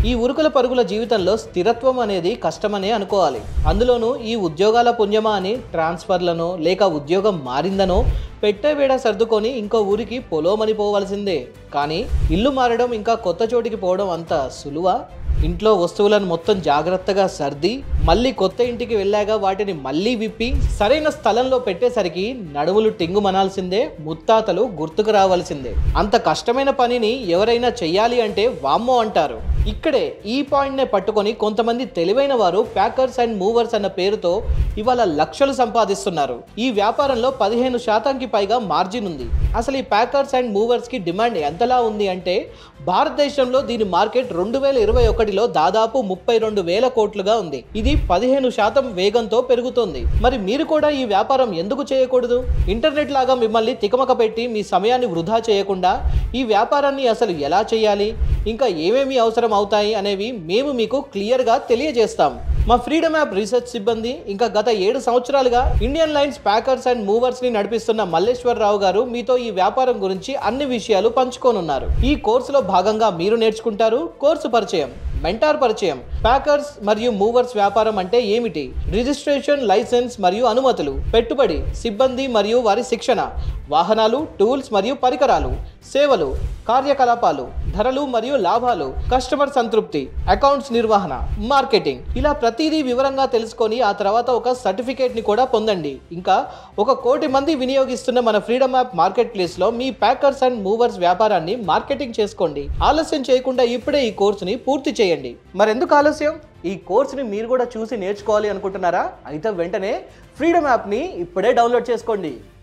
ఈ ఉరుకుల పరుగుల జీవితంలో స్థిరత్వం అనేది కష్టమనే అనుకోవాలి అందులోనూ ఈ ఉద్యోగాల పుణ్యమా అని ట్రాన్స్ఫర్లను లేక ఉద్యోగం మారిందనో పెట్టే వేడ సర్దుకొని ఇంకో ఊరికి పొలోమని పోవలసిందే కానీ ఇల్లు మారడం ఇంకా కొత్త చోటికి పోవడం అంత సులువా ఇంట్లో వస్తువులను మొత్తం జాగ్రత్తగా సర్ది మళ్ళీ కొత్త ఇంటికి వెళ్ళాక వాటిని మళ్ళీ విప్పి సరైన స్థలంలో పెట్టేసరికి నడుములు టింగు మనాల్సిందే ముత్తాతలు గుర్తుకు రావాల్సిందే అంత కష్టమైన పనిని ఎవరైనా చెయ్యాలి అంటే వామ్మో అంటారు ఇక్కడే ఈ పాయింట్నే పట్టుకొని కొంతమంది తెలివైన వారు ప్యాకర్స్ అండ్ మూవర్స్ అన్న పేరుతో ఇవాళ లక్షలు సంపాదిస్తున్నారు ఈ వ్యాపారంలో పదిహేను శాతంకి పైగా మార్జిన్ ఉంది అసలు ఈ ప్యాకర్స్ అండ్ మూవర్స్ కి డిమాండ్ ఎంతలా ఉంది అంటే భారతదేశంలో దీని మార్కెట్ రెండు వేల ఇరవై ఒకటిలో దాదాపు ముప్పై రెండు వేల కోట్లుగా ఉంది ఇది పదిహేను శాతం వేగంతో పెరుగుతోంది మరి మీరు కూడా ఈ వ్యాపారం ఎందుకు చేయకూడదు ఇంటర్నెట్ లాగా మిమ్మల్ని తికమక పెట్టి మీ సమయాన్ని వృధా చేయకుండా ఈ వ్యాపారాన్ని అసలు ఎలా చేయాలి ఇంకా ఏమేమి అవసరం అవుతాయి అనేవి మేము మీకు క్లియర్గా తెలియజేస్తాం మా ఫ్రీడమ్ యాప్ రీసెర్చ్ సిబ్బంది ఇంకా గత ఏడు సంవత్సరాలుగా Indian lines packers and movers ని నడిపిస్తున్న మల్లేశ్వరరావు గారు మీతో ఈ వ్యాపారం గురించి అన్ని విషయాలు పంచుకోనున్నారు ఈ కోర్సులో భాగంగా మీరు నేర్చుకుంటారు కోర్సు పరిచయం మెంటార్ పరిచయం ప్యాకర్స్ మరియు మూవర్స్ వ్యాపారం అంటే ఏమిటి రిజిస్ట్రేషన్ లైసెన్స్ మరియు అనుమతులు పెట్టుబడి సిబ్బంది మరియు వారి శిక్షణ వాహనాలు టూల్స్ మరియు పరికరాలు సేవలు కార్యకలాపాలు ధరలు మరియు లాభాలు కస్టమర్ సంతృప్తి అకౌంట్స్ నిర్వహణ మార్కెటింగ్ ఇలా ప్రతిదీ వివరంగా తెలుసుకొని ఆ తర్వాత ఒక సర్టిఫికేట్ ని కూడా పొందండి ఇంకా ఒక కోటి మంది వినియోగిస్తున్న మన ఫ్రీడమ్ యాప్ మార్కెట్ ప్లేస్ లో మీ ప్యాకర్స్ అండ్ మూవర్స్ వ్యాపారాన్ని మార్కెటింగ్ చేసుకోండి ఆలస్యం చేయకుండా ఇప్పుడే ఈ కోర్సుని పూర్తి చేయండి మరెందుకు ఆలస్యం ఈ కోర్సుని మీరు కూడా చూసి నేర్చుకోవాలి అనుకుంటున్నారా అయితే వెంటనే ఫ్రీడమ్ యాప్ని ఇప్పుడే డౌన్లోడ్ చేసుకోండి